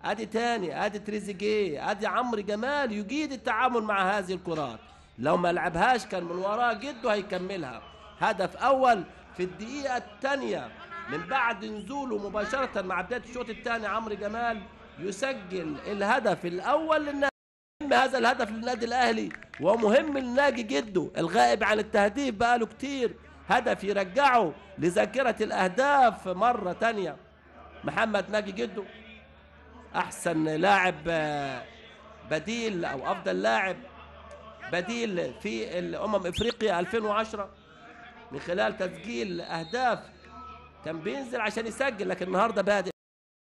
ادي تاني ادي تريزيجيه ادي عمرو جمال يجيد التعامل مع هذه الكرات لو ما لعبهاش كان من وراه جده هيكملها هدف اول في الدقيقه الثانيه من بعد نزوله مباشره مع بدايه الشوط الثاني عمرو جمال يسجل الهدف الاول للنادي مهم هذا الهدف للنادي الاهلي ومهم لناجي جده الغائب عن التهديف بقاله كتير هدف يرجعه لذاكره الاهداف مره تانية محمد ناجي جده احسن لاعب آه، بديل او افضل لاعب بديل في الامم افريقيا 2010 من خلال تسجيل اهداف كان بينزل عشان يسجل لكن النهارده بادئ